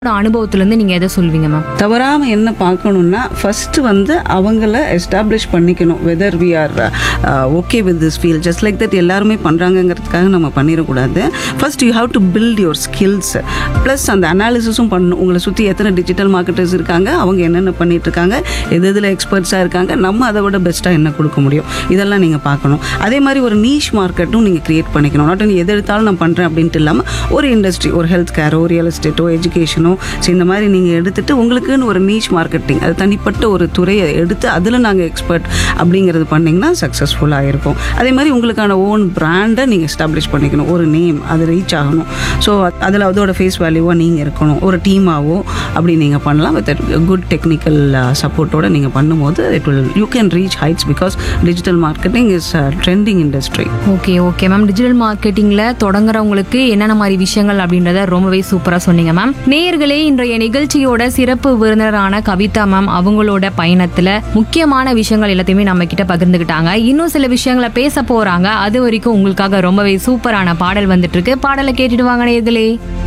அனுபவத்திலேருந்து நீங்கள் எதை சொல்வீங்க மேம் தவறாம என்ன பார்க்கணும்னா ஃபர்ஸ்ட் வந்து அவங்கள எஸ்டாப்ளிஷ் பண்ணிக்கணும் whether we are okay with this feel just like that எல்லாருமே பண்ணுறாங்கங்கிறதுக்காக நம்ம பண்ணிடக்கூடாது first you have to build your skills plus அந்த அனாலிசிஸும் பண்ணணும் உங்களை சுற்றி எத்தனை டிஜிட்டல் மார்க்கெட்டர்ஸ் இருக்காங்க அவங்க என்னென்ன பண்ணிட்டு இருக்காங்க எது எதில் எக்ஸ்பர்ட்ஸாக இருக்காங்க நம்ம அதை விட பெஸ்ட்டாக என்ன கொடுக்க முடியும் இதெல்லாம் நீங்கள் பார்க்கணும் அதே மாதிரி ஒரு நீஷ் மார்க்கெட்டும் நீங்கள் கிரியேட் பண்ணிக்கணும் நாட் ஒன்லி எது எடுத்தாலும் நான் பண்ணுறேன் அப்படின்ட்டு இல்லாமல் ஒரு இண்டஸ்ட்ரி ஒரு ஹெல்த் கேரோ ரியல் எஸ்டேட்டோ எஜுகேஷனோ ஸோ இந்த மாதிரி நீங்கள் எடுத்துட்டு உங்களுக்குன்னு ஒரு நீச் மார்க்கெட்டிங் அது தனிப்பட்ட ஒரு துறையை எடுத்து அதில் நாங்கள் எக்ஸ்பர்ட் அப்படிங்கிறது பண்ணிங்கன்னா சக்ஸஸ்ஃபுல்லாக இருக்கும் அதே மாதிரி உங்களுக்கான ஓன் பிராண்டை நீங்கள் எஸ்டாப்ளிஷ் பண்ணிக்கணும் ஒரு நேம் அது ரீச் ஆகணும் ஸோ அதில் அதோட ஃபேஸ் வேல்யூவாக நீங்கள் இருக்கணும் ஒரு டீமாவோ அப்படி நீங்கள் பண்ணலாம் வித் குட் டெக்னிக்கல் சப்போர்ட்டோட நீங்கள் பண்ணும்போது it will you can reach heights because digital marketing is trending industry okay okay ma'am digital மார்க்கெட்டிங்கில் தொடங்குறவங்களுக்கு என்னென்ன மாதிரி விஷயங்கள் அப்படின்றத ரொம்பவே சூப்பராக சொன்னீங்க மேம் நேயர்களே இன்றைய நிகழ்ச்சியோட சிறப்பு விருந்தினரான கவிதா மேம் அவங்களோட பயணத்தில் முக்கியமான விஷயங்கள் எல்லாத்தையுமே நம்ம கிட்ட பகிர்ந்துக்கிட்டாங்க இன்னும் சில விஷயங்களை பேச போறாங்க அது வரைக்கும் உங்களுக்காக ரொம்பவே சூப்பரான பாடல் வந்துட்டு இருக்கு பாடலை கேட்டுட்டு வாங்க நேயர்களே